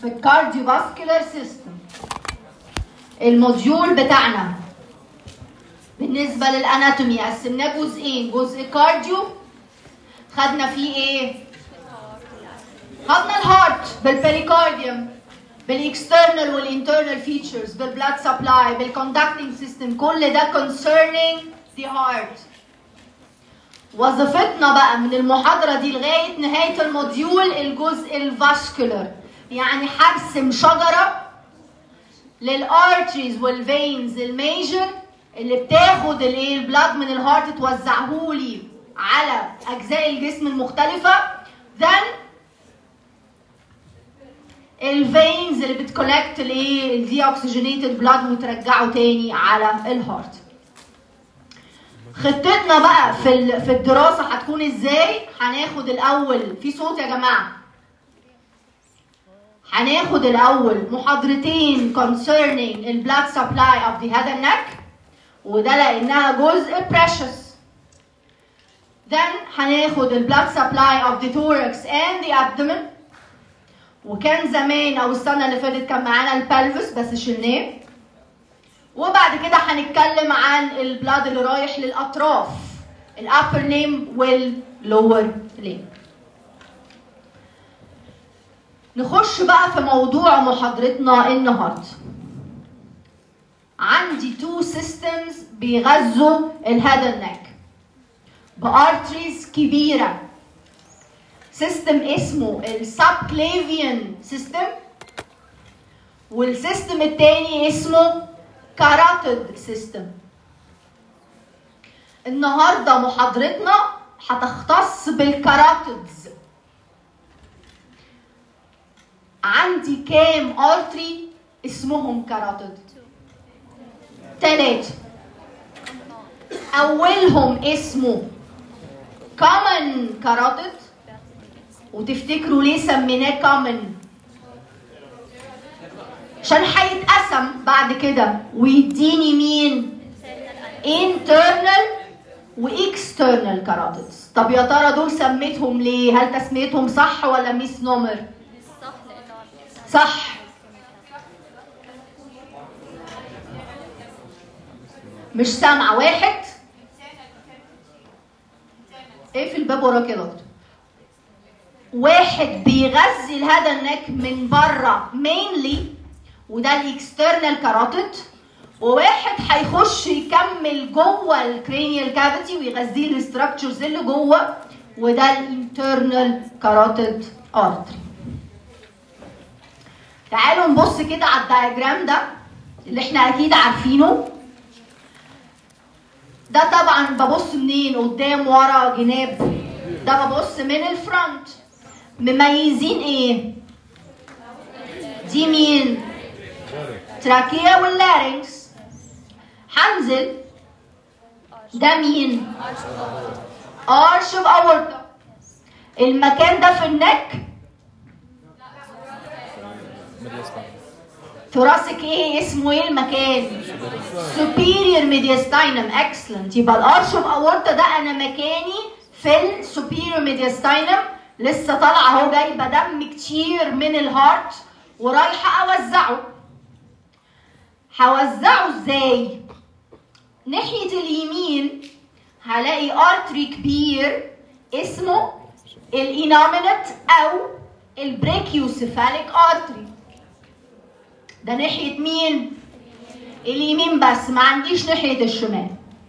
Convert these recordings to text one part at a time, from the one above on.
في الكارديوفاسكولار سيستم الموديول بتاعنا بالنسبه للاناتومي قسمناه جزئين جزء كارديو خدنا فيه ايه خدنا الهارت بالبريكارديوم بالاكسترنال والانترنال فيتشرز بالبلاد سبلاي بالكوندكتنج سيستم كل ده concerning the heart وظيفتنا بقى من المحاضرة دي لغاية نهاية الموديول الجزء الفاسكولار يعني هرسم شجرة للارتريز والفينز الميجر اللي بتاخد الايه البلاد من الهارت توزعهولي على اجزاء الجسم المختلفة then الفينز اللي بتكولكت الايه الدي اوكسجينيتد بلاد وترجعه تاني على الهارت خطتنا بقى في ال- في الدراسه هتكون ازاي هناخد الاول في صوت يا جماعه هناخد الاول محاضرتين concerning ال blood supply of the head and neck وده لانها جزء precious then هناخد ال blood supply of the thorax and the abdomen وكان زمان او السنه اللي فاتت كان معانا البلفس بس شلناه وبعد كده هنتكلم عن البلاد اللي رايح للاطراف الابر ليم واللور ليم نخش بقى في موضوع محاضرتنا النهارده عندي تو سيستمز بيغذوا الهيد اند نيك بارتريز كبيره سيستم اسمه السبكليفيان سيستم والسيستم التاني اسمه كاراتيد سيستم النهارده محاضرتنا هتختص بالكاراتيدز عندي كام ارتري اسمهم كاراتيد تلاتة اولهم اسمه كومن كاراتيد وتفتكروا ليه سميناه كومن عشان هيتقسم بعد كده ويديني مين internal واكسترنال كاراتيدز طب يا ترى دول سميتهم ليه هل تسميتهم صح ولا ميس نمر صح لانه صح مش سامعه واحد اقفل الباب وراك يا دكتور واحد بيغذي الهيد النك من بره مينلي وده الاكسترنال كاراتيد وواحد هيخش يكمل جوه الكرينيال كافيتي ويغذيه الاستراكشرز اللي جوه وده الانترنال كاراتيد ارتري تعالوا نبص كده على الدايجرام ده اللي احنا اكيد عارفينه ده طبعا ببص منين قدام ورا جناب ده ببص من الفرونت مميزين ايه دي مين تراكيا واللارynx هنزل ده مين ارش اوف اورتا المكان ده في النك ثوراسيك ايه اسمه ايه المكان superior mediastinum excellent يبقى الارش اوف اورتا ده انا مكاني في السوبيريور ميدياستاينم لسه طالعه اهو جايبه دم كتير من الهارت ورايحه اوزعه هوزعه ازاي ناحيه اليمين هلاقي ارتري كبير اسمه الانامينت او البريكيوسيفاليك ارتري ده ناحيه مين اليمين بس ما عنديش ناحيه الشمال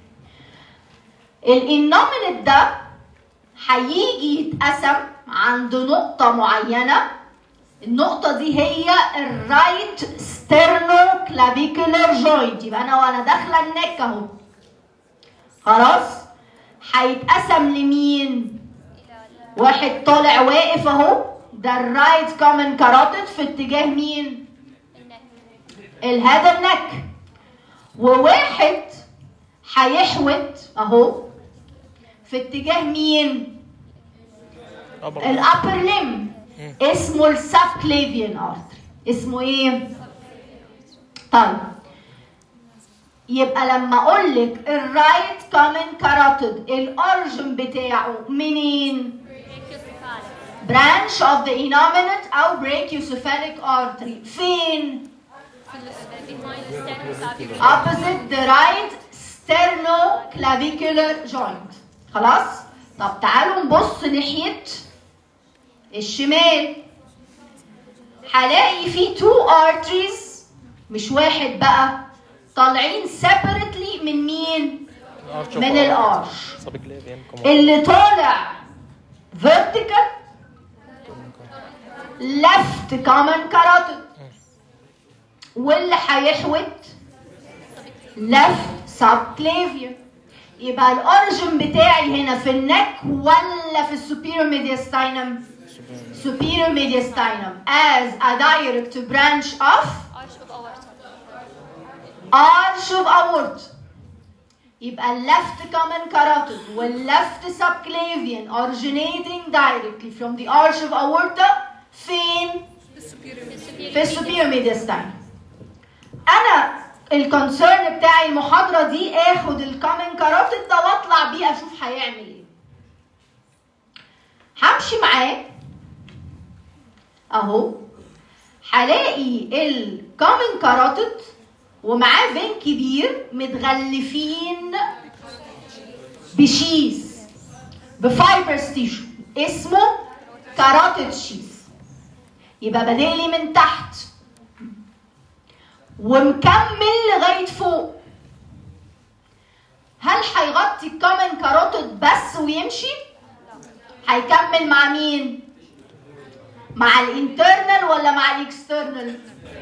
الانومينت ده هيجي يتقسم عند نقطة معينة النقطة دي هي الرايت ستيرنو كلافيكولار جوينت يبقى أنا وأنا داخلة النك أهو خلاص هيتقسم لمين؟ واحد طالع واقف أهو ده الرايت كومن كاراتيد في اتجاه مين؟ الهيد النك وواحد هيحوت اهو في اتجاه مين الابر ليم اسمه السبكليفيان ارتري اسمه ايه طيب يبقى لما اقول لك الرايت كومن كاراتيد الاورجن بتاعه منين branch of the innominate أو brachiocephalic artery فين؟ في ال- behind the sternoclavicular. opposite the right sternoclavicular joint خلاص؟ طب تعالوا نبص ناحية الشمال هلاقي في two arteries مش واحد بقى طالعين separately من مين؟ من الارش اللي طالع vertical left common carotid واللي هيحوت left subclavian يبقى الاوريجن بتاعي هنا في النك ولا في السوبيريور mediastinum superior mediastinum as a direct branch of Arch of aorta. arch of aorta يبقى اللفت common carotid واللفت subclavian originating directly from the arch of aorta فين؟ في السوبيريور mediastinum انا الكونسيرن بتاعي المحاضره دي اخد الكومن كاروتيد ده واطلع بيه اشوف هيعمل ايه همشي معاه اهو هلاقي الكومن كاروتيد ومعاه فين كبير متغلفين بشيز بفايبرس تيشو اسمه كاروتيد شيز يبقى بادئ لي من تحت ومكمل لغايه فوق هل هيغطي الكومن كاروتيد بس ويمشي هيكمل مع مين مع الانترنال ولا مع الاكسترنال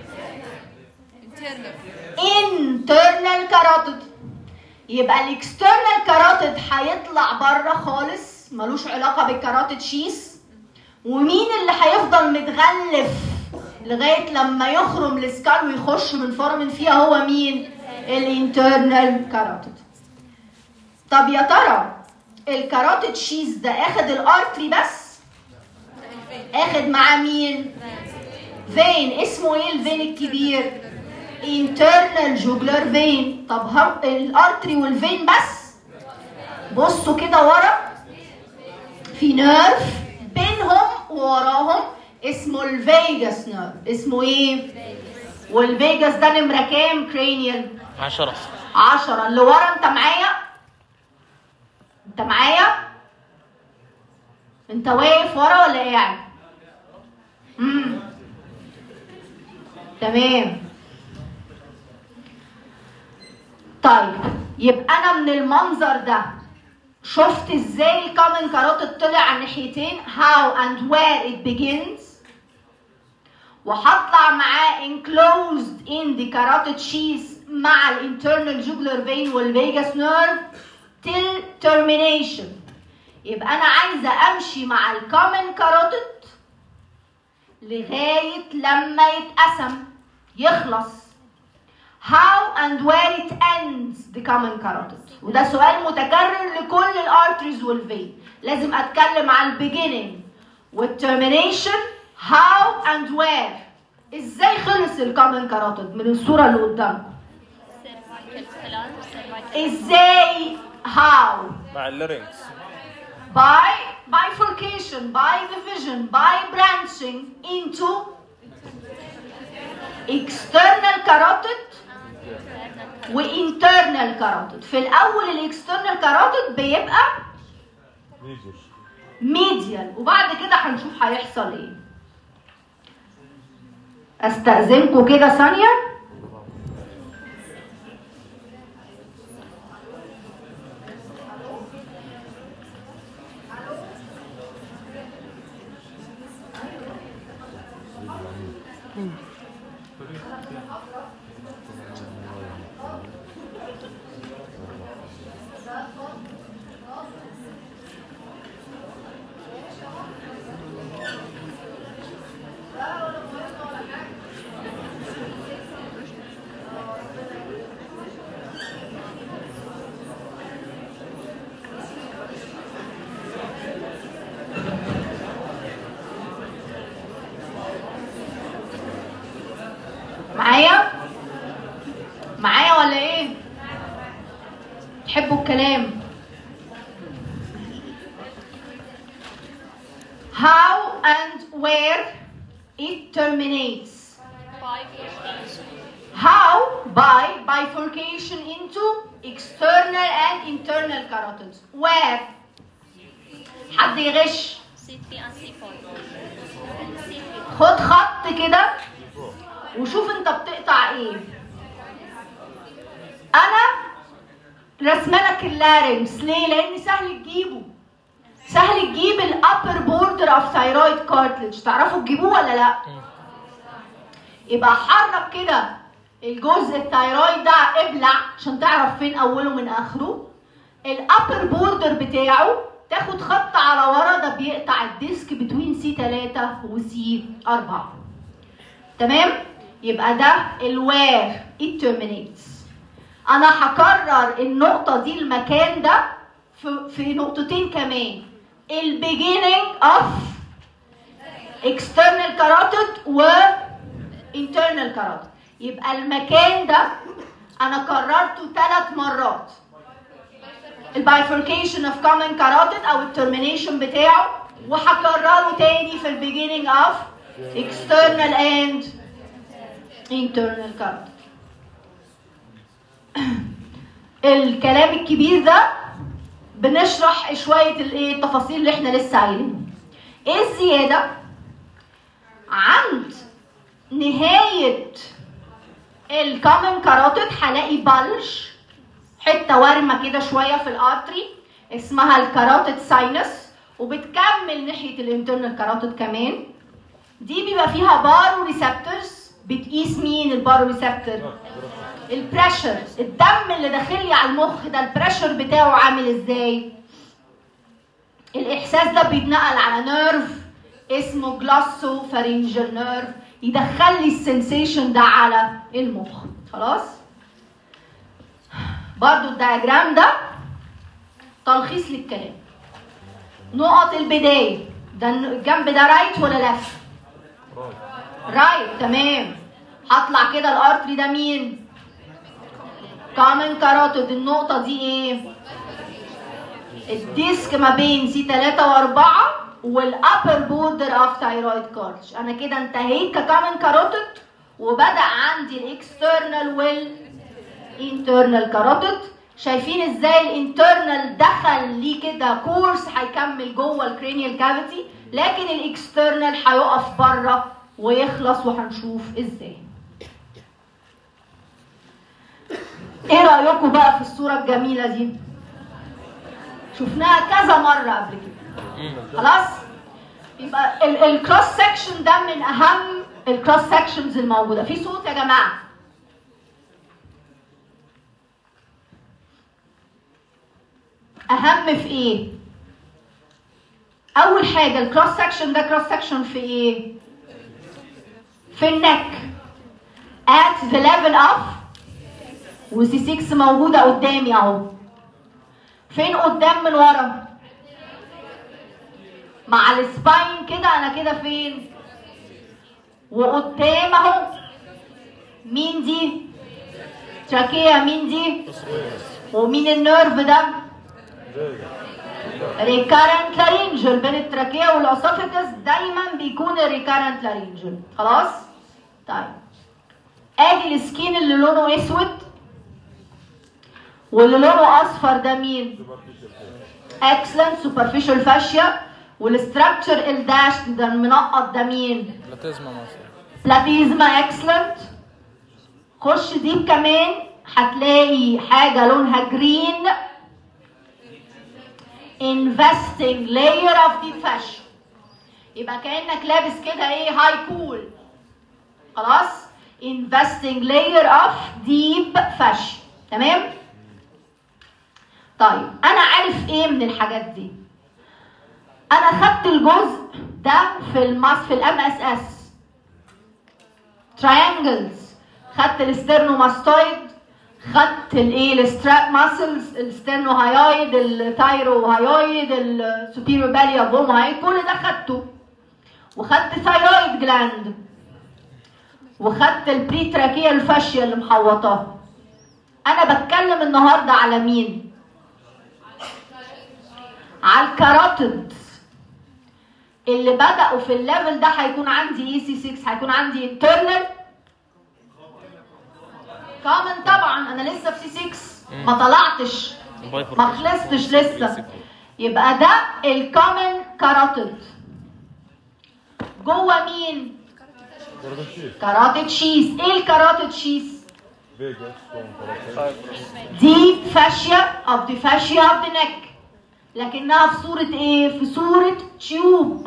internal كاروتيد يبقى الاكسترنال كاروتيد هيطلع بره خالص ملوش علاقه بالكاروتيد شيس ومين اللي هيفضل متغلف لغايه لما يخرم السكال ويخش من فورمن فيها هو مين الانترنال كاروتيد طب يا ترى الكاروتيد شيز ده اخد الارتري بس اخد معاه مين فين اسمه ايه الفين الكبير internal jugular vein طب هم الارتري والفين بس بصوا كده ورا في نيرف بينهم ووراهم اسمه الفيجاس نيرف اسمه ايه والفيجاس ده نمره كام كرانيال عشرة عشرة اللي ورا انت معايا انت معايا انت واقف ورا ولا قاعد امم تمام طيب يبقى انا من المنظر ده شفت ازاي الكومن كاروتيد طلع على الناحيتين how and where it begins وهطلع معاه enclosed in the carotid sheath مع الانترنال jugular vein والفيجاس نيرف till termination يبقى انا عايزه امشي مع الكومن كاروتيد لغايه لما يتقسم يخلص how and where it ends the common carotid وده سؤال متكرر لكل الارتريز والفين لازم اتكلم على البيجيننج والترمينيشن how and where ازاي خلص الكومن كاروتيد من الصوره اللي قدامكم cervical phalanx, cervical ازاي how مع اللارynx by bifurcation by division by branching into external carotid وinternal carotid في الاول الاكسترنال كاروتيد بيبقى ميديال وبعد كده هنشوف هيحصل ايه استاذنكم كده ثانيه معايا معايا ولا ايه تحبوا الكلام how where it terminates Bifurcation. how by bifurcation into external and internal carotids where حد يغش C3 and C4. C3. خد خط كده وشوف انت بتقطع ايه انا رسمه لك اللارنكس ليه لان سهل تجيبه سهل تجيب الابر بوردر اوف ثايرويد كارتلج تعرفوا تجيبوه ولا لا يبقى حرك كده الجزء الثايرويد ده ابلع عشان تعرف فين اوله من اخره الابر بوردر بتاعه تاخد خط على ورا ده بيقطع الديسك بتوين سي 3 وسي 4 تمام يبقى ده الوير it terminates انا هكرر النقطة دي المكان ده في, في نقطتين كمان ال beginning of external carotid و internal carotid يبقى المكان ده انا كررته ثلاث مرات البايفوركيشن اوف common carotid او الترمينيشن بتاعه وهكرره تاني في البيجيننج اوف external and internal carotid الكلام الكبير ده بنشرح شويه الايه التفاصيل اللي احنا لسه قايلينها ايه الزياده عند نهايه الكومن كاروتيد هلاقي بلج حته ورمه كده شويه في الارتري اسمها الكاروتيد ساينس وبتكمل ناحيه الانترنال كاروتيد كمان دي بيبقى فيها بارو ريسبتورز بتقيس مين البارو ريسبتور البريشر الدم اللي داخل لي على المخ ده البريشر بتاعه عامل ازاي الاحساس ده بيتنقل على نيرف اسمه جلاسو فارنجل نيرف يدخل لي السنسيشن ده على المخ خلاص برضو الدياجرام ده تلخيص للكلام نقط البدايه ده الجنب ده رايت ولا لفت رايت تمام هطلع كده الارتري ده مين كومن كاروتيد النقطة دي ايه؟ الديسك ما بين سي 3 و4 والابر بوردر اوف ثايرويد كارتش انا كده انتهيت ككومن كاروتيد وبدا عندي الاكسترنال والانترنال كاروتيد شايفين ازاي الانترنال دخل ليه كده كورس هيكمل جوه الكرينيال كافيتي لكن الاكسترنال هيقف بره ويخلص وهنشوف ازاي ايه رايكم بقى في الصوره الجميله دي شفناها كذا مره قبل كده خلاص يبقى الكروس سكشن ده من اهم الكروس سكشنز الموجوده في صوت يا جماعه اهم في ايه اول حاجه الكروس سكشن ده كروس سكشن في ايه في النك at the level of وسي 6 موجوده قدامي اهو فين قدام من ورا مع السباين كده انا كده فين وقدام اهو مين دي تراكية مين دي ومين النيرف ده ريكارنت لارينجل بين التراكية والاسوفيجس دايما بيكون الريكارنت لارينجل خلاص طيب ادي السكين اللي لونه اسود واللي لونه اصفر ده مين اكسلنت سوبرفيشال فاشيا والستراكشر الداش ده المنقط ده مين بلاتيزما مثلا بلاتيزما اكسلنت خش ديب كمان هتلاقي حاجه لونها جرين investing layer of deep fashion يبقى كانك لابس كده ايه هاي كول خلاص investing layer of deep fashion تمام طيب انا عارف ايه من الحاجات دي انا خدت الجزء ده في الماس في الام اس اس تراينجلز خدت الاسترنوماستويد خدت الايه الستراب ماسلز السترنو هايويد التايرو هايويد السوبيريور باليا بوم هاي كل ده خدته وخدت ثايرويد جلاند وخدت البري تراكيه الفاشيه اللي محوطاها انا بتكلم النهارده على مين على الكاروتيد اللي بدأوا في الليفل ده هيكون عندي اي سي 6 هيكون عندي internal كومن طبعا انا لسه في سي 6 ما طلعتش ما خلصتش لسه يبقى ده الكومن كاروتيد جوه مين كاراتيد شيس ايه الكاراتيد شيس Vegas com coloquei. دي فاشيا اوف ذا فاشيا اوف ذا نيك لكنها في صورة ايه؟ في صورة تيوب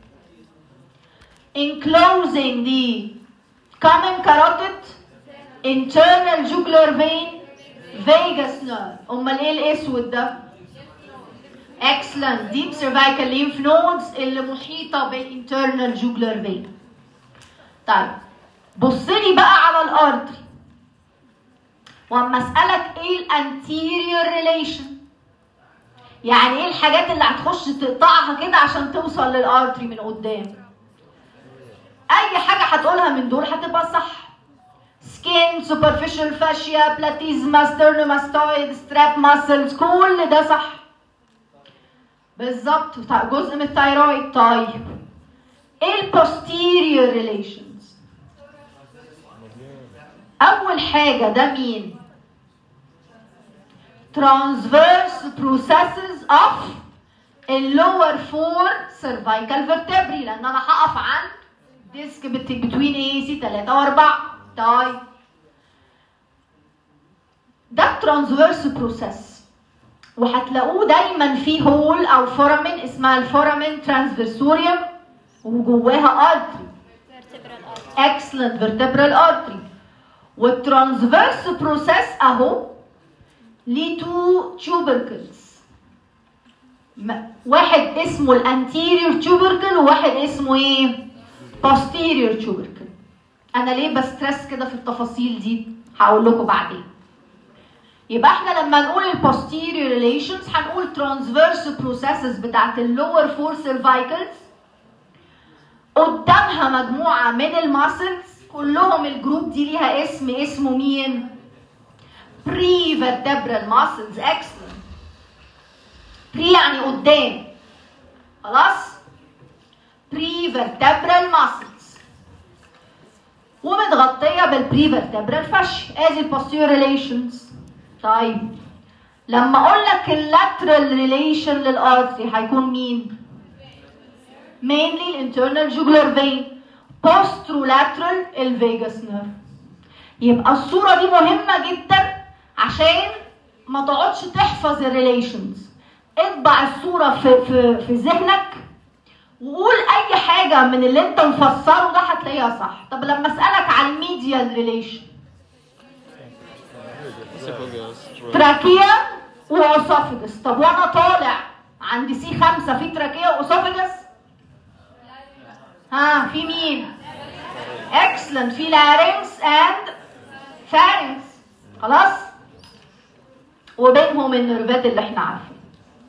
enclosing the common carotid internal jugular vein vagus nerve امال ايه الاسود ده؟ excellent deep cervical lymph nodes اللي محيطة بالinternal jugular vein طيب بص لي بقى على الارتري واما اسالك ايه الانتيريور ريليشن يعني ايه الحاجات اللي هتخش تقطعها كده عشان توصل للارتري من قدام اي حاجه هتقولها من دول هتبقى صح سكين سوبرفيشال فاشيا بلاتيزما سترنوماستويد ستراب ماسلز كل ده صح بالظبط طيب، جزء من الثايرويد طيب ايه البوستيريور ريليشنز اول حاجه ده مين transverse processes of اللور فور cervical vertebrae لان انا هقف عند ديسك بتوين ايه سي 3 و4 طيب ده transverse process وهتلاقوه دايما في هول او فورامين اسمها الفورامين ترانسفيرسوريوم وجواها artery vertebral artery excellent vertebral artery والترانسفيرس بروسيس اهو ليه تو tubercles م- واحد اسمه الانتيريور tubercle وواحد اسمه ايه posterior tubercle انا ليه بسترس كده في التفاصيل دي هقول لكم بعدين يبقى احنا لما نقول البوستيريور ريليشنز هنقول ترانسفيرس بروسيسز بتاعت اللور فور سيرفايكلز قدامها مجموعه من الماسلز كلهم الجروب دي ليها اسم اسمه مين بري vertebral muscles excellent بري يعني قدام خلاص بري vertebral muscles ومتغطيه بالبري vertebral fascia ادي البوستيريور ريليشنز طيب لما اقول لك اللاترال ريليشن للارتري هيكون مين mainly الانترنال jugular vein posterolateral الفيجاس نيرف يبقى الصوره دي مهمه جدا عشان ما تقعدش تحفظ الريليشنز اطبع الصوره في في في ذهنك وقول اي حاجه من اللي انت مفسره ده هتلاقيها صح طب لما اسالك على الميديال ريليشن تراكيا واسوفجس طب وانا طالع عند سي خمسة في تراكيا واسوفجس ها في مين اكسلنت في لارينكس اند فارنكس خلاص وبينهم النيرفات اللي احنا عارفين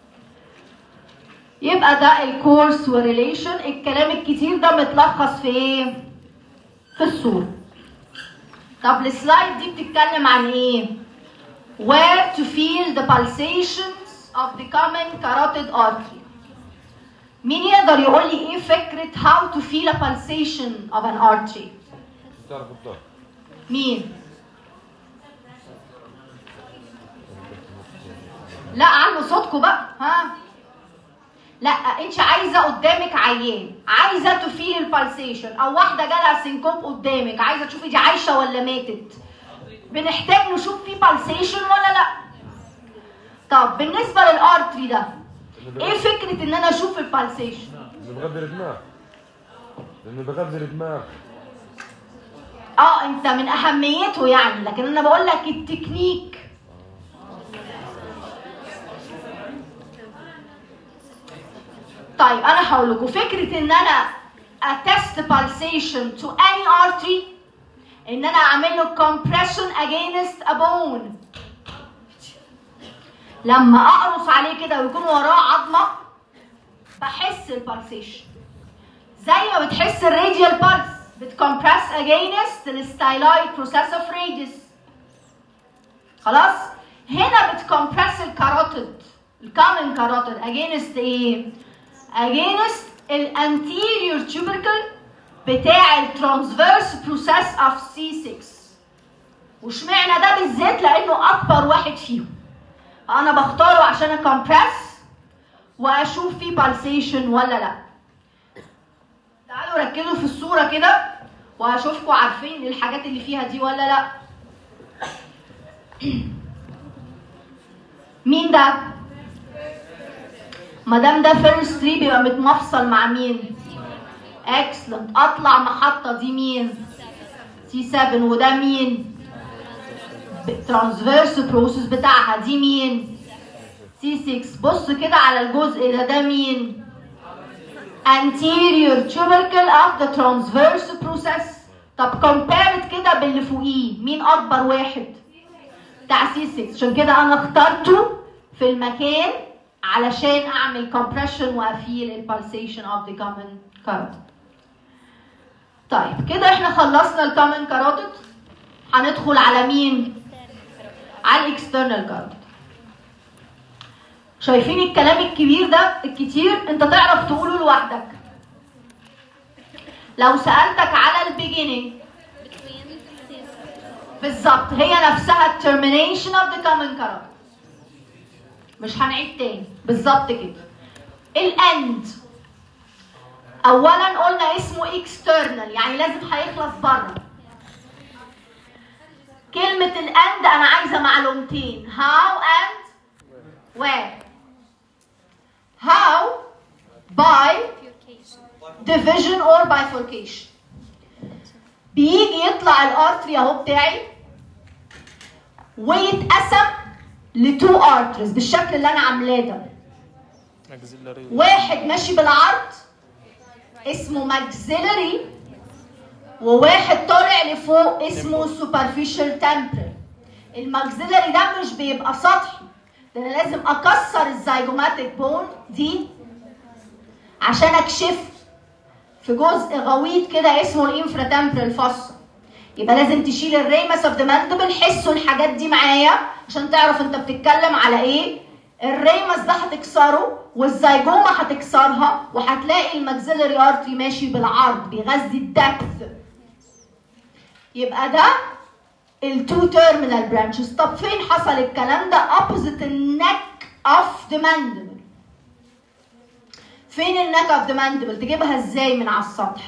يبقى ده الكورس وريليشن الكلام الكتير ده متلخص في ايه في الصوره طب السلايد دي بتتكلم عن ايه where to feel the pulsations of the common carotid artery مين يقدر يقول لي ايه فكره how to feel a pulsation of an artery تعرف الضغط مين لا عنه صوتكم بقى ها لا انت عايزه قدامك عيان عايزه تفيل البالسيشن او واحده جالها سينكوب قدامك عايزه تشوفي دي عايشه ولا ماتت بنحتاج نشوف في بالسيشن ولا لا طب بالنسبه للارتري ده ايه فكره ان انا اشوف البالسيشن لانه بغذي الدماغ لانه بغذي الدماغ اه انت من اهميته يعني لكن انا بقول لك التكنيك طيب انا هقول لكم فكره ان انا اتست pulsation to any artery ان انا اعمل له compression against a bone لما اقرص عليه كده ويكون وراه عظمه بحس البالسيشن زي ما بتحس الراديال بالس بتكمبرس against الستايلايد بروسيس اوف راديوس خلاص هنا بتكمبرس الكاروتيد الكامن كاروتيد against ايه against الانتيريور tubercle بتاع الترانسفيرس بروسيس اوف سي 6 واشمعنى ده بالذات لانه اكبر واحد فيهم انا بختاره عشان اكمبرس واشوف فيه بالسيشن ولا لا تعالوا ركزوا في الصوره كده وهشوفكم عارفين الحاجات اللي فيها دي ولا لا مين ده ما دام ده فيرست 3 بيبقى متمفصل مع مين اكسلنت اطلع محطه دي مين سي 7 وده مين ترانسفيرس بروسيس بتاعها دي مين سي 6 بص كده على الجزء ده ده مين anterior tubercle of the transverse process طب compared كده باللي فوقيه مين اكبر واحد بتاع سي 6 عشان كده انا اخترته في المكان علشان اعمل compression وافيل البالسيشن of the common carotid طيب كده احنا خلصنا الكومن كاروتيد هندخل على مين على الاكسترنال كاروتيد شايفين الكلام الكبير ده الكتير انت تعرف تقوله لوحدك لو سألتك على البيجينينج between this بالظبط هي نفسها termination of the common carotid مش هنعيد تاني بالظبط كده الاند اولا قلنا اسمه external يعني لازم هيخلص بره كلمة الاند انا عايزة معلومتين how and where how by purification. division or bifurcation بيجي يطلع الارتري اهو بتاعي ويتقسم لتو ارتريز بالشكل اللي انا عاملاه ده maxillary واحد ماشي بالعرض اسمه ماكسيلري وواحد طالع لفوق اسمه سوبرفيشال تمبرال الماكسيلري ده مش بيبقى سطحي ده انا لازم اكسر الزيجوماتيك بون دي عشان اكشف في جزء غويط كده اسمه الانفرا تمبرال فاسا يبقى لازم تشيل الريمس اوف ذا ماندبل حسوا الحاجات دي معايا عشان تعرف انت بتتكلم على ايه الريمس ده هتكسره والزيجوما هتكسرها وهتلاقي الماكسيلري ارتري ماشي بالعرض بيغذي الدبث يبقى ده التو تيرمينال برانشز طب فين حصل الكلام ده opposite النك اوف ذا ماندبل فين النك اوف ذا ماندبل تجيبها ازاي من على السطح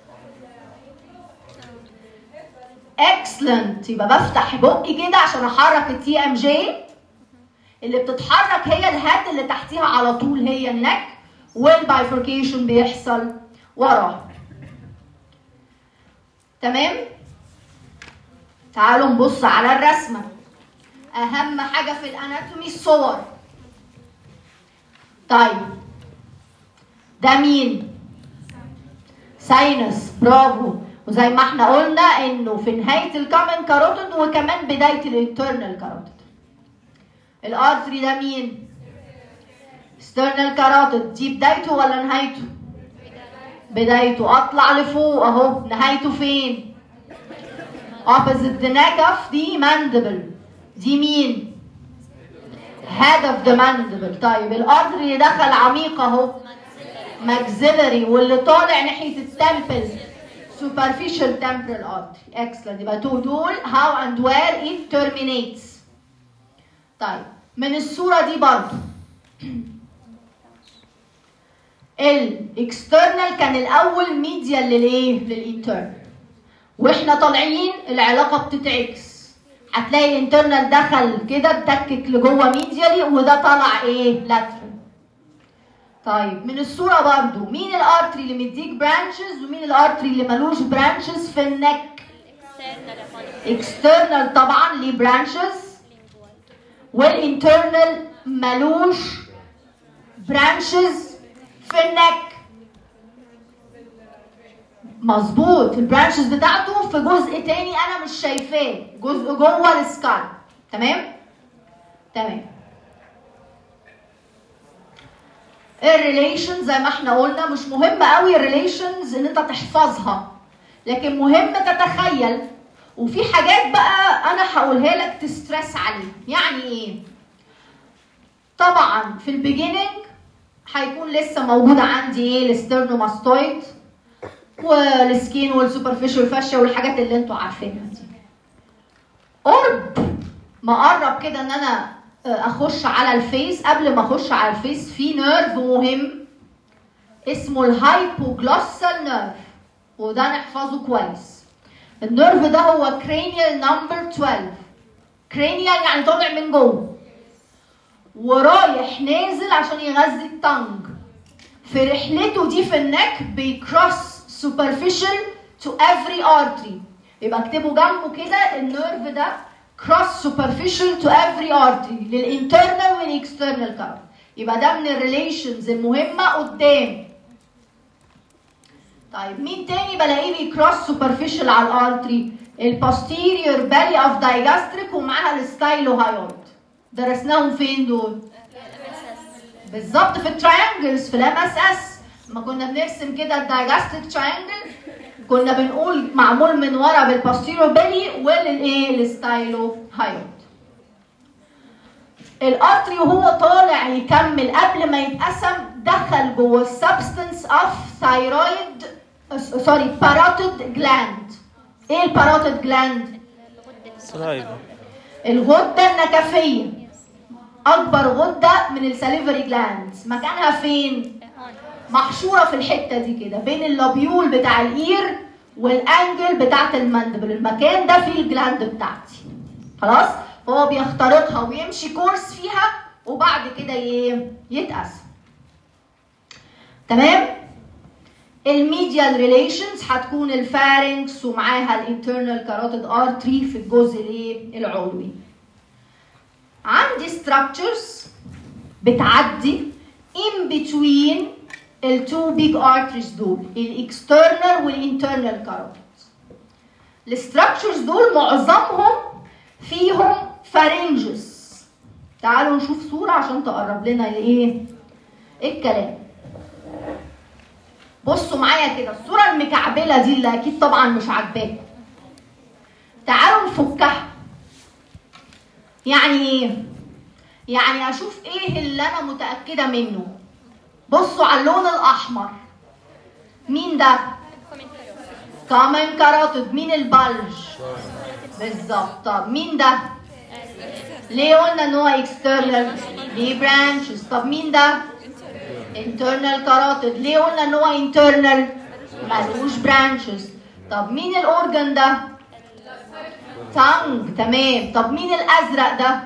اكسلنت يبقى بفتح بقي كده عشان احرك التي ام جي اللي بتتحرك هي الهاد اللي تحتيها على طول هي النك والبايفوركيشن بيحصل وراها تمام تعالوا نبص على الرسمه اهم حاجه في الاناتومي الصور طيب ده مين ساينس برافو وزي ما احنا قلنا انه في نهايه الكومن كاروتيد وكمان بدايه الانترنال كاروتيد الارتري ده مين external كاروتيد دي بدايته ولا نهايته بدايته اطلع لفوق اهو نهايته فين opposite the neck of the mandible دي مين head of the mandible طيب الارتري اللي دخل عميق اهو maxillary واللي طالع ناحيه التمبل superficial temporal artery excellent يبقى تو دول how and where it terminates طيب من الصورة دي برضو الاكسترنال كان الاول ميديال للايه للانترنال واحنا طالعين العلاقه بتتعكس هتلاقي الانترنال دخل كده اتدكك لجوه ميديالي وده طلع ايه لاترال طيب من الصوره برضو مين الارتري اللي مديك برانشز ومين الارتري اللي ملوش برانشز في النك external upon اكسترنال طبعا ليه برانشز lingual. والانترنال ملوش برانشز في النك مظبوط البرانشز بتاعته في جزء تاني انا مش شايفاه جزء جوه السكال تمام تمام الريليشن زي ما احنا قلنا مش مهم قوي الريليشنز ان انت تحفظها لكن مهم تتخيل وفي حاجات بقى انا هقولها لك تسترس عليها يعني ايه طبعا في البيجيننج هيكون لسه موجود عندي ايه السترنوماستويد والسكين والسوبرفيشال فاشيا والحاجات اللي انتوا عارفينها دي قرب ما قرب كده ان انا اخش على الفيس قبل ما اخش على الفيس في نيرف مهم اسمه الهايبوجلوسال نيرف وده نحفظه كويس النيرف ده هو cranial نمبر 12 cranial يعني طالع من جوه ورايح نازل عشان يغذي التنج في رحلته دي في النك بيكروس superficial to every artery يبقى اكتبوا جنبه كده النيرف ده cross superficial to every artery للinternal والاكسترنال كارت يبقى ده من الريليشنز المهمه قدام طيب مين تاني بلاقيه بيكروس سوبرفيشال على الارتري البوستيريور بالي اوف دايجاستريك ومعاها الستايلو هايويد درسناهم فين دول بالظبط في التراينجلز في الام اس اس لما كنا بنرسم كده الدايجاستريك تراينجل كنا بنقول معمول من ورا بالبوستيريور بالي وللايه الستايلو هايويد الارتري وهو طالع يكمل قبل ما يتقسم دخل جوه السبستنس اوف ثايرويد سوري باروتيد جلاند ايه الباروتيد جلاند سلايفا الغده النكفيه اكبر غده من الساليفري جلاندز مكانها فين محشوره في الحته دي كده بين اللابيول بتاع الاير والانجل بتاعت المندبل المكان ده فيه الجلاند بتاعتي خلاص هو بيخترقها ويمشي كورس فيها وبعد كده ي- يتقسم تمام الميديال ريليشنز هتكون الفارنكس ومعاها الانترنال كاروتيد ارتري في الجزء الايه العلوي عندي structures بتعدي in between التو بيج arteries دول الاكسترنال والانترنال كاروتيد الستراكشرز دول معظمهم فيهم فارنجس تعالوا نشوف صورة عشان تقرب لنا الايه الكلام بصوا معايا كده الصورة المكعبلة دي اللي اكيد طبعا مش عاجباكم تعالوا نفكها يعني ايه يعني اشوف ايه اللي انا متأكدة منه بصوا على اللون الاحمر مين ده كومن كاروتيد مين البلج بالظبط طب مين ده ليه قلنا ان هو اكسترنال ليه برانشز طب مين ده internal كاروتيد ليه قلنا ان هو internal ملوش برانشز طب مين الاورجن ده تانج تمام طب مين الازرق ده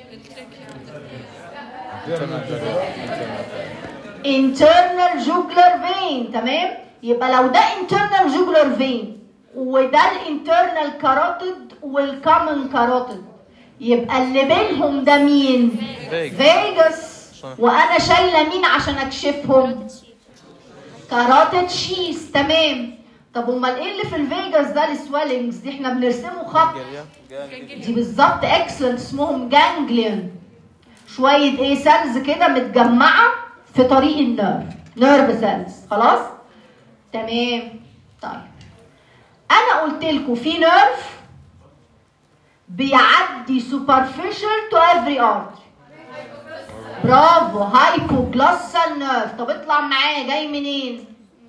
internal jugular vein تمام يبقى لو ده internal jugular vein وده الانترنال كاروتيد والكومن كاروتيد يبقى اللي بينهم ده مين فيجاس. فيجاس صح. وانا شايله مين عشان اكشفهم كاروتيد شيس تمام طب امال ايه اللي في الفيجاس ده السويلنجز دي احنا بنرسمه خط دي بالظبط اكسلنت اسمهم جانجليون شويه ايه سيلز كده متجمعه في طريق النيرف نيرف سيلز خلاص تمام طيب انا قلت لكم في نيرف بيعدي superficial to every artery برافو هايبوجلوسال نيرف طب اطلع معايا جاي منين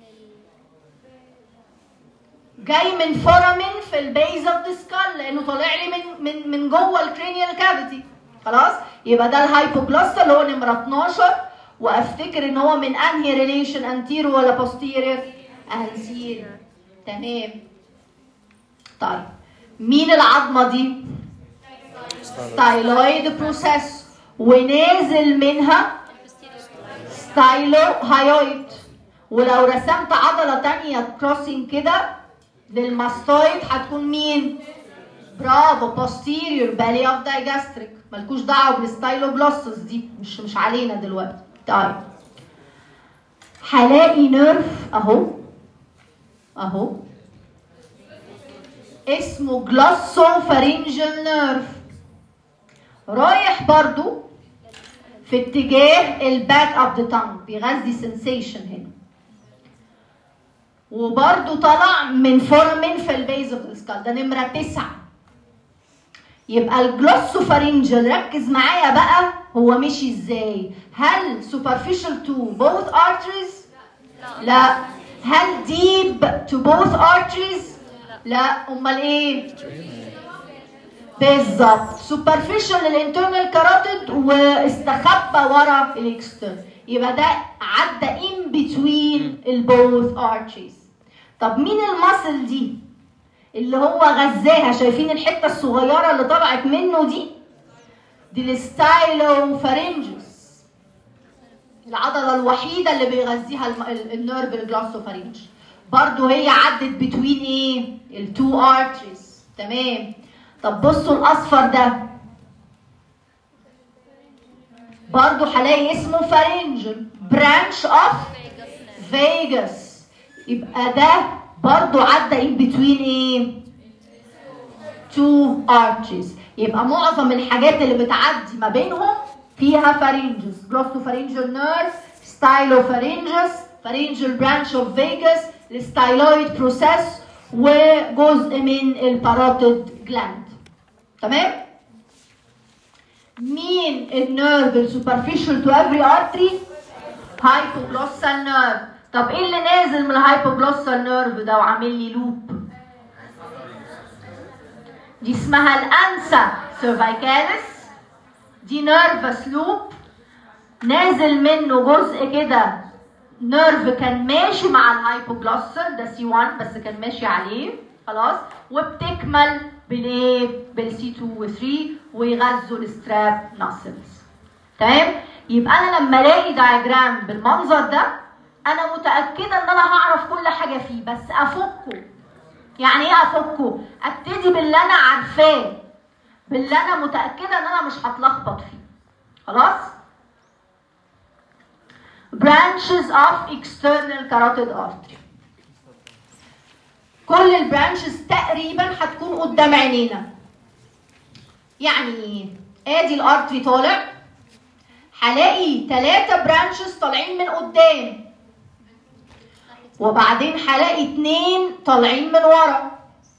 جاي من فورامين في البيز اوف ذا سكال لانه طالع لي من من من جوه الكرينيال كافيتي خلاص يبقى ده الهايبوجلوسال اللي هو نمره 12 وافتكر ان هو من انهي ريليشن انتيرو ولا بوستيريور انتيريور تمام طيب مين العظمه دي ستايلويد بروسيس ونازل منها ستايلو هايويد ولو رسمت عضلة تانية كروسنج كده للماستويد هتكون مين؟ برافو posterior belly of digastric ملكوش دعوة بالستايلوبلوسس دي مش مش علينا دلوقتي طيب هلاقي نيرف اهو اهو اسمه جلوسوفارينجال نيرف رايح برضو في اتجاه الباك اوف ذا تانج بيغذي سensation هنا وبرضو طلع من فورمين في البيز اوف السكال ده نمرة تسعة يبقى الجلوسوفارينجل ركز معايا بقى هو مشي ازاي هل superficial to both arteries لا هل deep to both arteries لا امال ايه بالظبط superficial للانترنال كاروتيد واستخبى ورا الاكسترنال يبقى ده عدى in between البوث arteries طب مين المسل دي اللي هو غذاها شايفين الحته الصغيره اللي طلعت منه دي دي الستايلوفارينجس العضله الوحيده اللي بيغذيها الم- ال- النيرف الجلوسوفارينج برضو هي عدت بتوين ايه التو ارتريز تمام طب بصوا الاصفر ده برضو هلاقي اسمه فارينجل برانش اوف فيجاس يبقى ده برضو عدى in between ايه two arches يبقى معظم الحاجات اللي بتعدي ما بينهم فيها فارينجس جلوسوفارينجال نيرف ستايلوفارينجس فارينجال برانش اوف فيجاس الستايلويد بروسيس وجزء من الباروتيد جلاند تمام مين النيرف السوبرفيشال تو افري ارتري هايبوجلوسال نيرف طب ايه اللي نازل من الهايبوجلوسال نيرف ده وعامل لي لوب دي اسمها الانسا سيرفايكاليس دي نيرفس لوب نازل منه جزء كده نيرف كان ماشي مع الهايبوجلوسال ده سي 1 بس كان ماشي عليه خلاص وبتكمل بالايه بالسي 2 و 3 ويغذوا الستراب ناسلز تمام يبقى انا لما الاقي دايجرام بالمنظر ده انا متاكده ان انا هعرف كل حاجه فيه بس افكه يعني ايه افكه ابتدي باللي انا عارفاه باللي انا متاكده ان انا مش هتلخبط فيه خلاص branches of external carotid artery كل البرانشز تقريبا هتكون قدام عينينا يعني ايه ادي الارتري طالع هلاقي ثلاثة برانشز طالعين من قدام وبعدين هلاقي اتنين طالعين من ورا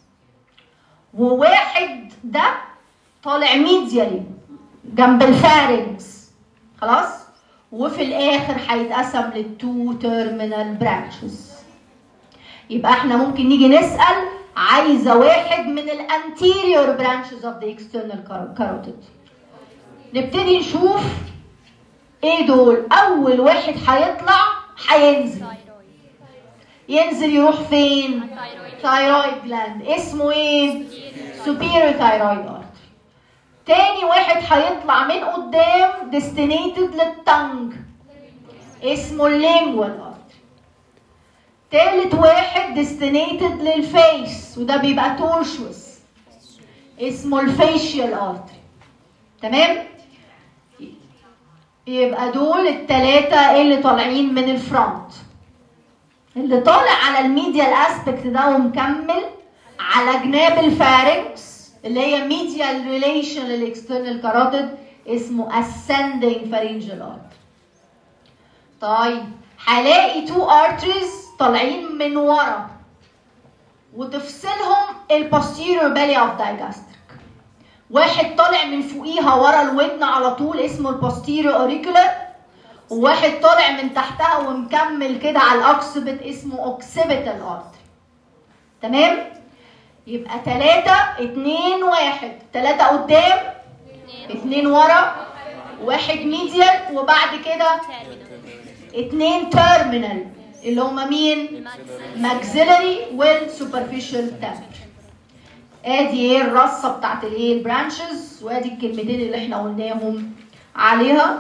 وواحد ده طالع ميديالي جنب الفارنكس خلاص وفي الاخر هيتقسم للتو تيرمينال برانشز يبقى احنا ممكن نيجي نسال عايزه واحد من الانتيريور برانشز اوف ذا اكسترنال كاروتيد نبتدي نشوف ايه دول اول واحد هيطلع هينزل ينزل يروح فين ثايرويد جلاند اسمه ايه superior thyroid artery تاني واحد هيطلع من قدام destinated للتنج اسمه اللينجوال artery تالت واحد destinated للفيس وده بيبقى تورشوس اسمه الفيشيال artery تمام يبقى دول التلاتة اللي طالعين من الفرونت اللي طالع على الميديال اسبكت ده ومكمل على جناب الفارنكس اللي هي ميديال ريليشن للاكسترنال كاروتيد اسمه ascending pharyngeal artery طيب هلاقي تو arteries طالعين من ورا وتفصلهم البوستيريور belly of digastric واحد طالع من فوقيها ورا الودن على طول اسمه البوستيريور اوريكولار وواحد طالع من تحتها ومكمل كده على الاوكسبت اسمه اوكسبيتال ارتري تمام يبقى تلاتة اتنين واحد تلاتة قدام اتنين ورا واحد ميديال وبعد كده اتنين تيرمينال اللي هما مين ماكسيلري والسوبرفيشال تامبر ادي ايه الرصه بتاعت الايه البرانشز وادي الكلمتين اللي احنا قلناهم عليها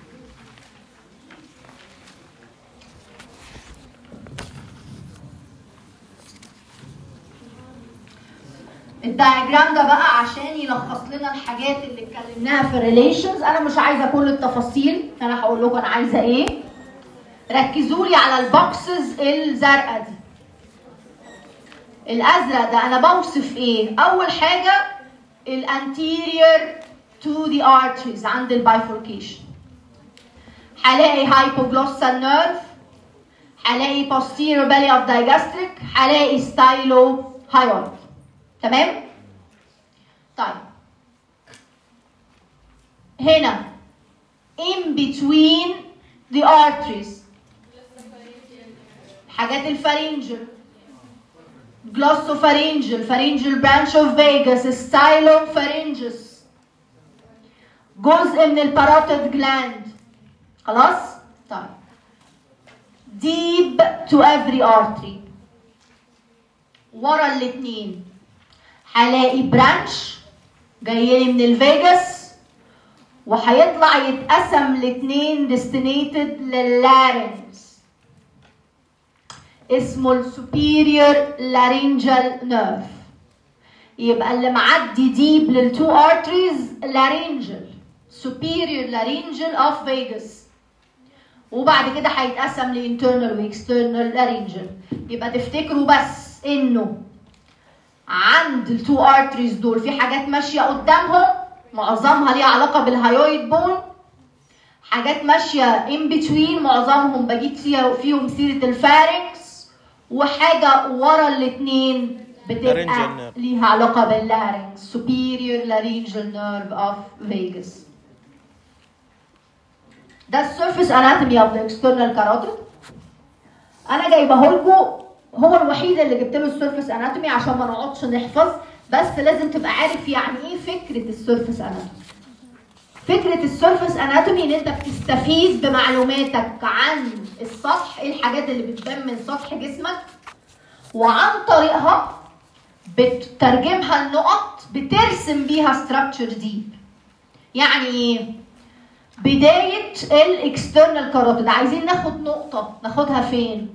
الدايجرام ده بقى عشان يلخص لنا الحاجات اللي اتكلمناها في الريليشنز انا مش عايزه كل التفاصيل انا هقول لكم انا عايزه ايه ركزوا لي على البوكسز الزرقاء دي الازرق ده انا بوصف ايه اول حاجه الانتيريور تو ذا arteries عند البايفوركيشن هلاقي هايبوجلوسال نيرف هلاقي posterior belly of digastric هلاقي ستايلو هايويد تمام طيب هنا in between the arteries حاجات الفارنجل glossopharyngeal pharyngeal branch of vagus stylopharyngeus جزء من الباروتيد جلاند خلاص طيب deep to every artery ورا الاتنين هلاقي برانش جاي لي من الفيجاس وهيطلع يتقسم لاتنين destinated لللارنجز اسمه السوبيريور لارينجال نيرف يبقى اللي معدي ديب للتو ارتريز لارينجال superior laryngeal of vagus وبعد كده هيتقسم لانترنال واكسترنال laryngeal يبقى تفتكروا بس انه عند التو ارتريز دول في حاجات ماشيه قدامهم معظمها ليها علاقه بالهايويد بون حاجات ماشيه ان بتوين معظمهم بجيب فيها فيهم سيره الفارنكس وحاجه ورا الاثنين بتبقى Laryngeal nerve. ليها علاقه باللارنكس superior laryngeal nerve of vagus ده السيرفيس اناتومي اوف ذا اكسترنال كاروتيد انا جايبه لكم هو الوحيد اللي جبت له السيرفيس اناتومي عشان ما نقعدش نحفظ بس لازم تبقى عارف يعني ايه فكره السيرفيس اناتومي فكره السيرفيس اناتومي ان انت بتستفيد بمعلوماتك عن السطح ايه الحاجات اللي بتبان من سطح جسمك وعن طريقها بتترجمها لنقط بترسم بيها ستراكشر ديب يعني ايه بداية الاكسترنال كاروتيد عايزين ناخد نقطة ناخدها فين؟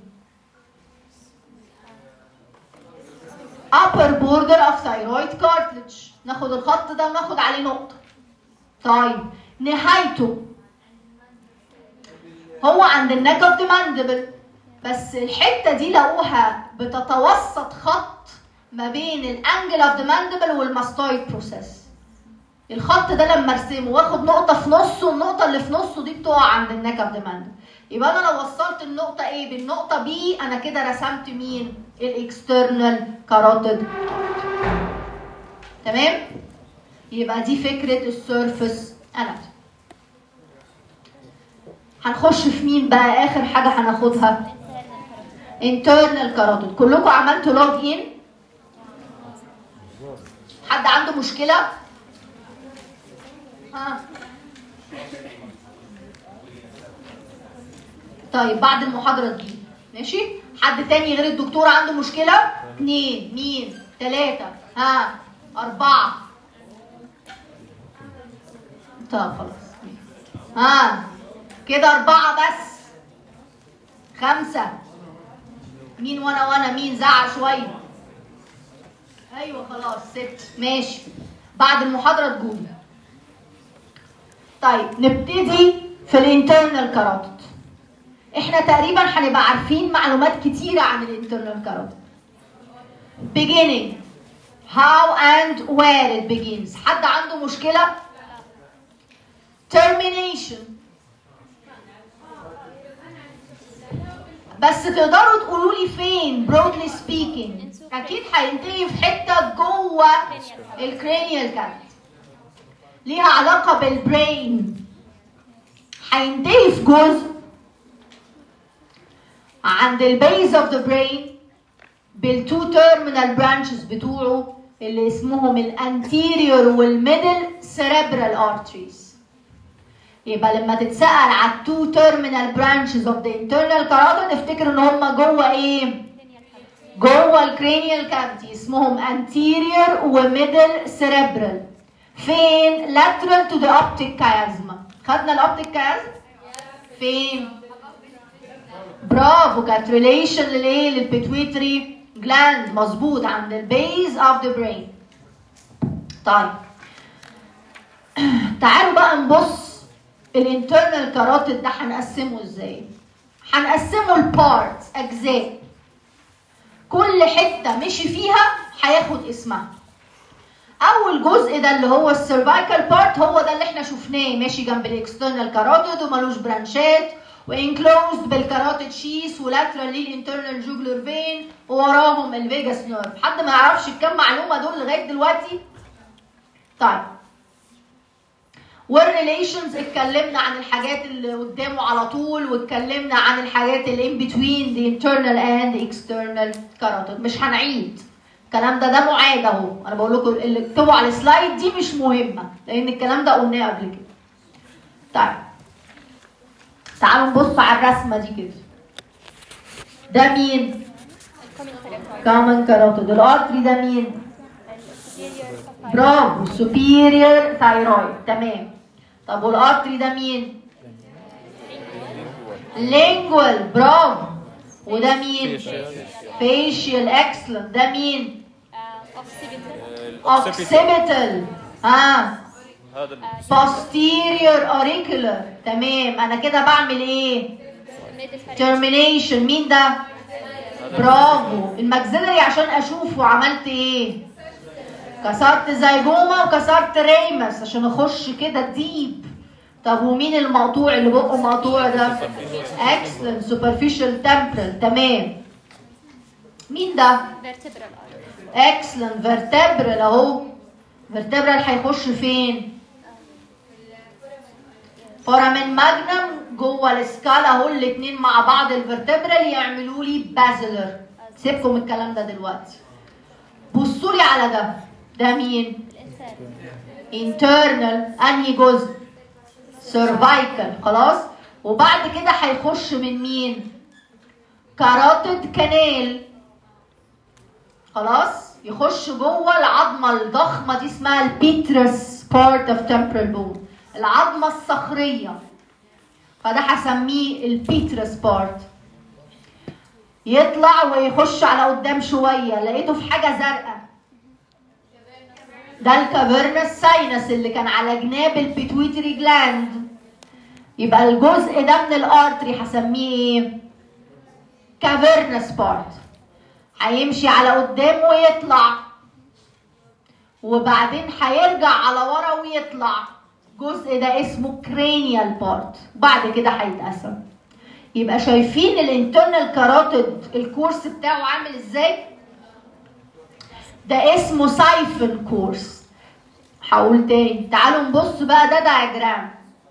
upper border of thyroid cartilage ناخد الخط ده وناخد عليه نقطة طيب نهايته هو عند النك اوف ماندبل بس الحتة دي لقوها بتتوسط خط ما بين الانجل اوف ذا ماندبل والماستويد بروسيس الخط ده لما ارسمه واخد نقطه في نصه النقطه اللي في نصه دي بتقع عند النك اوف ذا ماندبل يبقى انا لو وصلت النقطه A بالنقطه B انا كده رسمت مين الاكسترنال كاروتيد تمام يبقى دي فكره السيرفس اناتومي هنخش في مين بقى اخر حاجه هناخدها internal كاروتيد كلكم عملتوا لوج ان حد عنده مشكله ها طيب بعد المحاضرة دي ماشي حد تاني غير الدكتور عنده مشكلة اتنين مين تلاتة ها أربعة طب خلاص ها كده أربعة بس خمسة مين وانا وانا مين زعق شوية ايوه خلاص ست ماشي بعد المحاضرة تقولي طيب نبتدي في الانترنال كاروتيد احنا تقريبا هنبقى عارفين معلومات كتيرة عن الانترنال كاروتيد beginning how and where it begins حد عنده مشكلة termination بس تقدروا تقولوا لي فين broadly speaking اكيد هينتهي في حتة جوه الكرينيال كافيتي ليها علاقة بالبرين هينتهي في جزء عند البيز اوف ذا برين بالتو تيرمينال برانشز بتوعه اللي اسمهم الانتيريور والميدل سيريبرال ارتريز يبقى لما تتسأل على التو تيرمينال برانشز اوف ذا انترنال كاروتيد افتكر ان هم جوه ايه؟ جوه الكرينيال كافيتي اسمهم anterior وميدل سيريبرال فين lateral to the optic chiasma خدنا الاوبتيك chiasma فين برافو كانت ريليشن للايه للبيتويتري جلاند مظبوط عند البيز اوف ذا برين طيب تعالوا بقى نبص الانترنال كاروتيد ده هنقسمه ازاي هنقسمه لبارتس اجزاء كل حته مشي فيها هياخد اسمها اول جزء ده اللي هو السيرفايكال بارت هو ده اللي احنا شفناه ماشي جنب الاكسترنال كاروتيد ومالوش برانشات وانكلوزد بالكاروتيد شيس ولاترال للانترنال جوجلر فين ووراهم الفيجاس نيرف حد ما يعرفش الكام معلومه دول لغايه دلوقتي طيب والريليشنز اتكلمنا عن الحاجات اللي قدامه على طول واتكلمنا عن الحاجات اللي in between the internal and the external carotid مش هنعيد الكلام ده ده معاد اهو انا بقول لكم اللي اكتبوا على السلايد دي مش مهمه لان الكلام ده قلناه قبل كده طيب تعالوا نبص على الرسمه دي كده ده مين كومن كاروتيد الارتري ده مين برافو superior thyroid تمام طب والارتري ده مين lingual برافو وده مين facial excellent ده مين occipital ها هذا ال- posterior auricular تمام انا كده بعمل ايه termination مين ده برافو الماكسيلري عشان اشوفه عملت ايه كسرت زيجوما وكسرت ريمس عشان اخش كده ديب طب ومين المقطوع اللي بقه مقطوع ده excellent superficial temporal تمام مين ده vertebral artery excellent vertebral اهو vertebral هيخش فين فورامين ماجنم جوه السكالا اهو الاتنين مع بعض الفرتبرال يعملوا لي بازلر سيبكم الكلام ده دلوقتي بصوا لي على ده ده مين الانسان internal انهي جزء cervical خلاص وبعد كده هيخش من مين كاراتيد كانال خلاص يخش جوه العظمه الضخمه دي اسمها البيترس بارت اوف temporal bone العظمه الصخريه فده هسميه البيترس بارت يطلع ويخش على قدام شويه لقيته في حاجه زرقاء ده الكافيرنس ساينس اللي كان على جناب البيتويتري جلاند يبقى الجزء ده من الارتري هسميه ايه كافيرنس بارت هيمشي على قدام ويطلع وبعدين هيرجع على ورا ويطلع الجزء ده اسمه كرانيال بارت بعد كده هيتقسم يبقى شايفين الانترنال كاروتيد الكورس بتاعه عامل ازاي ده اسمه سايفن كورس هقول تاني تعالوا نبص بقى ده دايجرام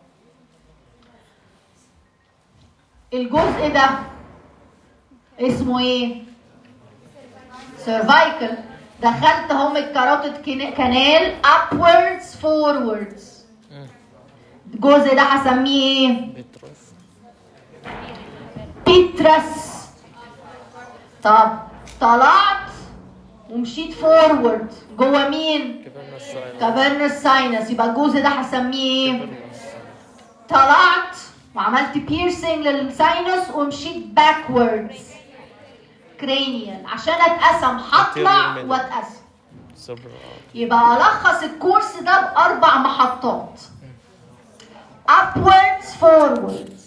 الجزء ده اسمه ايه سيرفايكل دخلت اهو من الكاروتيد كانال upwards forwards الجزء ده هسميه ايه بيترس بيترس طب طلعت ومشيت فورورد جوه مين كبرنا الساين كافيرنس ساينس يبقى الجزء ده هسميه ايه طلعت وعملت بيرسينج للساينس ومشيت باكوردز كرانيال عشان اتقسم هطلع Anterior middle. واتقسم سبرا يبقى الخص الكورس ده باربع محطات upwards forwards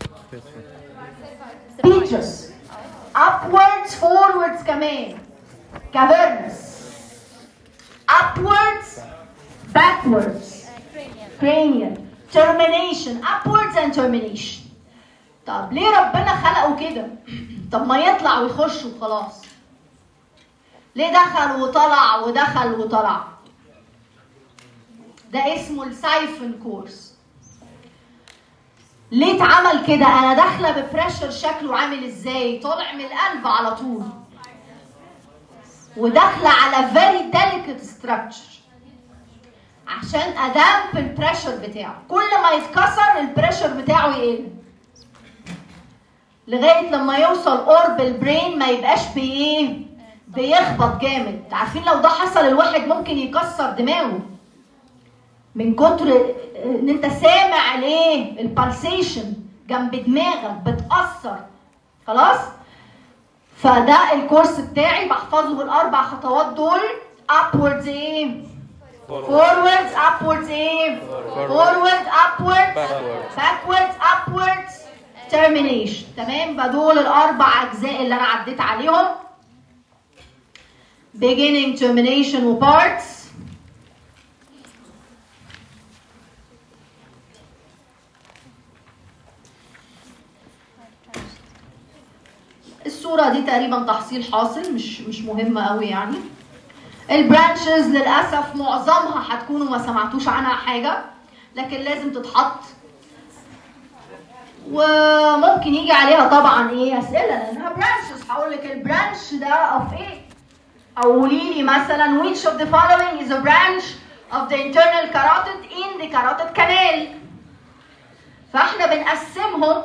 Petrus upwards forwards كمان cavernous upwards backwards cranial termination upwards and termination طب ليه ربنا خلقه كده طب ما يطلع ويخش وخلاص ليه دخل وطلع ودخل وطلع ده اسمه السايفن كورس ليه اتعمل كده انا داخله ببريشر شكله عامل ازاي طالع من القلب على طول وداخله على very delicate structure عشان ادامب البريشر بتاعه كل ما يتكسر البريشر بتاعه يقل لغايه لما يوصل قرب البرين ما يبقاش بايه بيخبط جامد عارفين لو ده حصل الواحد ممكن يكسر دماغه من كتر ان انت سامع ليه البالسيشن جنب دماغك بتاثر خلاص فده الكورس بتاعي بحفظه الاربع خطوات دول upwards ايه forwards upwards ايه forward upwards Backwards. backwards upwards termination تمام بقى دول الاربع اجزاء اللي انا عديت عليهم beginning termination و parts الصورة دي تقريبا تحصيل حاصل مش مش مهمة قوي يعني البرانشز للأسف معظمها هتكونوا ما سمعتوش عنها حاجة لكن لازم تتحط وممكن يجي عليها طبعا ايه اسئله لانها برانشز هقول لك البرانش ده اوف ايه او قولي لي مثلا which of the following is a branch of the internal carotid in the carotid canal فاحنا بنقسمهم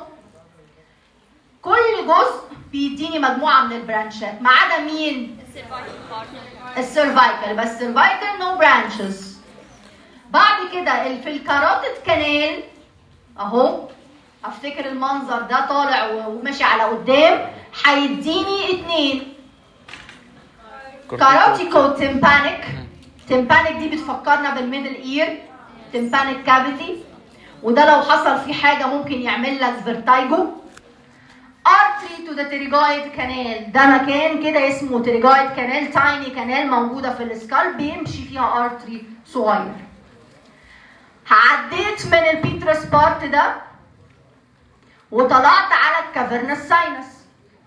كل جزء بيديني مجموعه من البرانشات ما عدا مين السيرفايكال بس السيرفايكال نو برانشز بعد كده ال- في الكاروتيد كانال اهو افتكر المنظر ده طالع و- وماشي على قدام هيديني اتنين كاروتيكو تيمبانيك تيمبانيك دي بتفكرنا بالميدل اير تيمبانيك كافيتي وده لو حصل فيه حاجه ممكن يعمل لك فيرتايجو artery to the pterygoid canal ده مكان كده اسمه pterygoid canal tiny canal موجودة في السكال بيمشي فيها artery صغير عديت من البيترس بارت ده وطلعت على الكافرنس ساينس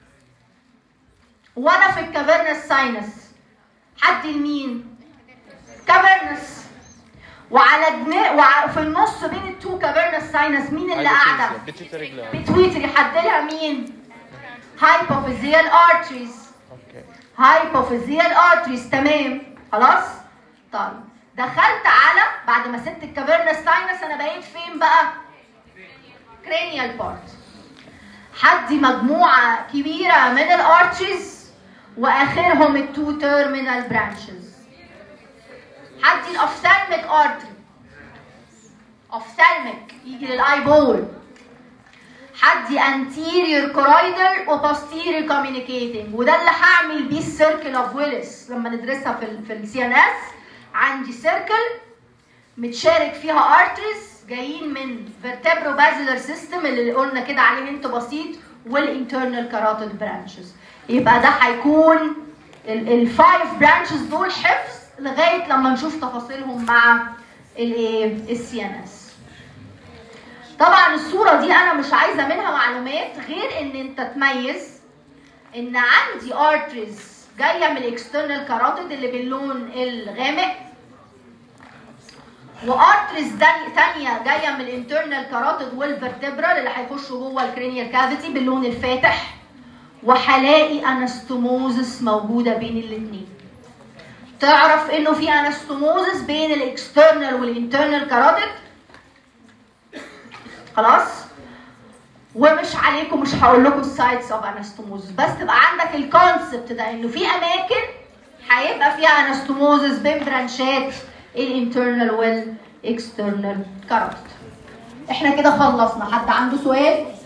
وانا في الكافرنس ساينس حد لمين كافرنس وعلى جنا... وع... في النص بين التو كافرنس ساينس مين اللي قاعده بيتيوتري جلاند بتويتري حد لها مين هايبوفيزيال ارتريز اوكي هايبوفيزيال ارتريز تمام خلاص طيب دخلت على بعد ما سبت الكافيرنس ساينس انا بقيت فين بقى كرينيال بارت حدي مجموعه كبيره من الارتريز واخرهم التو تيرمينال برانشز حدي الاوفثالميك ارتري اوفثالميك يجي للاي بول حدي anterior choroidal و posterior communicating وده اللي هعمل بيه السيركل اوف ويلس لما ندرسها في ال في السي ان اس عندي سيركل متشارك فيها ارتريز جايين من vertebro basilar system اللي قلنا كده عليه هنت بسيط والانترنال كاروتيد برانشز يبقى ده هيكون الفايف برانشز دول حفظ لغايه لما نشوف تفاصيلهم مع الايه السي ان اس طبعا الصورة دي أنا مش عايزة منها معلومات غير إن أنت تميز إن عندي ارتريز جاية من الاكسترنال كاروتيد اللي باللون الغامق وارتريز تانية جاية من الانترنال كاروتيد والفرتبرال اللي هيخشوا جوه الكرينيال كافيتي باللون الفاتح وهلاقي انستوموزس موجودة بين الاتنين تعرف انه في انستوموزس بين الاكسترنال والانترنال كاروتيد خلاص ومش عليكم مش هقول لكم السايتس اوف انستوموزس بس تبقى عندك الكونسبت ده انه في اماكن هيبقى فيها انستوموزس بين برانشات الانترنال والاكسترنال كاروتيد احنا كده خلصنا حد عنده سؤال